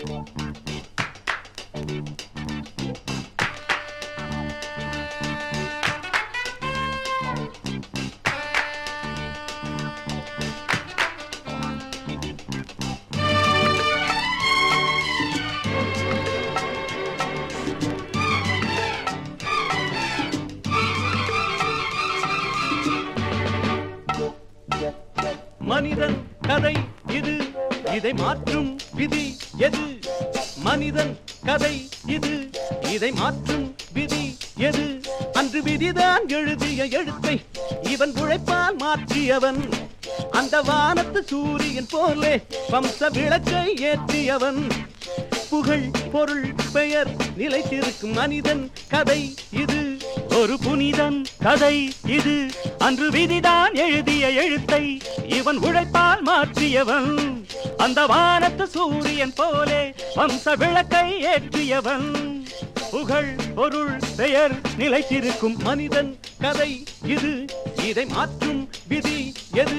மனிதன் கதை இது இதை மாற்றும் விதி எது மனிதன் கதை இது இதை மாற்றும் விதி எது அன்று விதிதான் எழுதிய எழுத்தை இவன் உழைப்பால் மாற்றியவன் அந்த வானத்து சூரியன் போலே வம்ச விளக்கை ஏற்றியவன் புகழ் பொருள் பெயர் நிலைத்திருக்கும் மனிதன் கதை இது ஒரு புனிதன் கதை இது அன்று விதிதான் எழுதிய எழுத்தை இவன் உழைப்பால் மாற்றியவன் அந்த வானத்து சூரியன் போலே வம்ச விளக்கை ஏற்றியவன் புகழ் பொருள் பெயர் நிலைத்திருக்கும் மனிதன் கதை இது இதை மாற்றும் விதி எது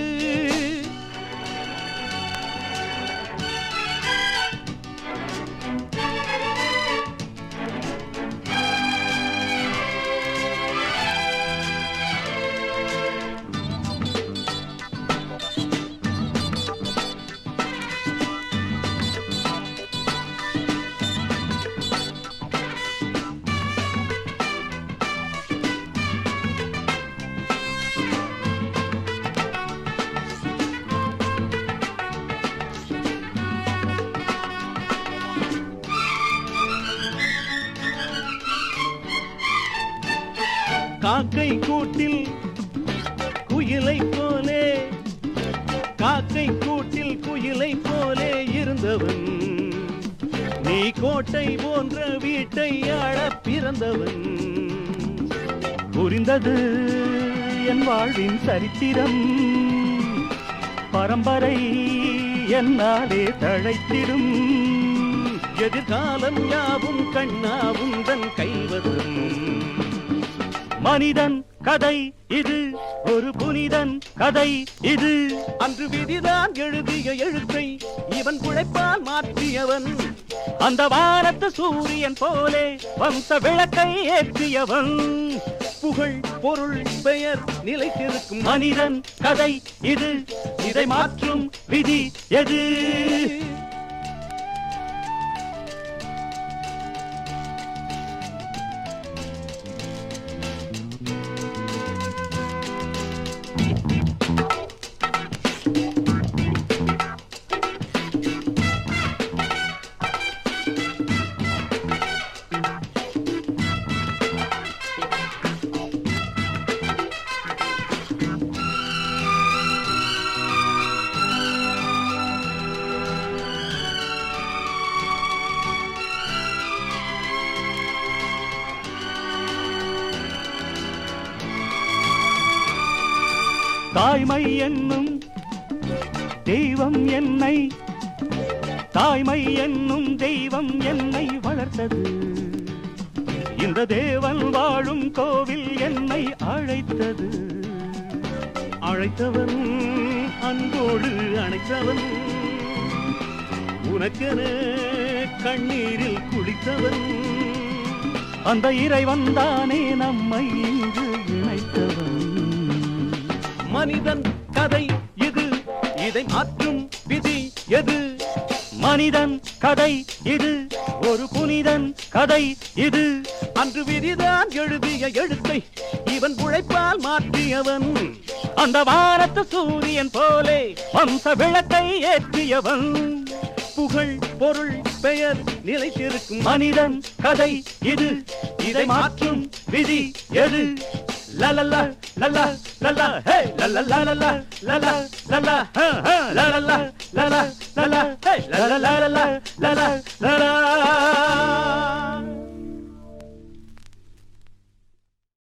காக்கை கூட்டில் குயிலை போலே காக்கை கூட்டில் குயிலை போலே இருந்தவன் நீ கோட்டை போன்ற வீட்டை ஆள பிறந்தவன் புரிந்தது என் வாழ்வின் சரித்திரம் பரம்பரை என்னாலே தழைத்திடும் எதிர்காலம் யாவும் கண்ணாவும் தன் கைவதும் மனிதன் கதை இது ஒரு புனிதன் கதை இது அன்று விதிதான் எழுதிய எழுத்தை இவன் உழைப்பால் மாற்றியவன் அந்த வானத்து சூரியன் போலே வம்ச விளக்கை ஏற்றியவன் புகழ் பொருள் பெயர் நிலைத்திருக்கும் மனிதன் கதை இது இதை மாற்றும் விதி எது தாய்மை என்னும் தெய்வம் என்னை தாய்மை என்னும் தெய்வம் என்னை வளர்த்தது இந்த தேவன் வாழும் கோவில் என்னை அழைத்தது அழைத்தவன் அன்போடு அணைத்தவன் உனக்கென கண்ணீரில் குளித்தவன் அந்த இறைவன் தானே நம்மை இங்கு இணைத்தவன் மனிதன் கதை இது இதை மாற்றும் விதி எது மனிதன் கதை இது ஒரு புனிதன் கதை இது அன்று விதிதான் எழுதிய எழுத்தை இவன் உழைப்பால் மாற்றியவன் அந்த வானத்து சூரியன் போலே வம்ச விளக்கை ஏற்றியவன் புகழ் பொருள் பெயர் நிலைத்திருக்கும் மனிதன் கதை இது இதை மாற்றும் விதி எது லலலா லலா லலா ஹே லலலா லலா லலா லலா ஹ ஹ லலலா லலா லலா ஹே லலலா லலா லலா லலா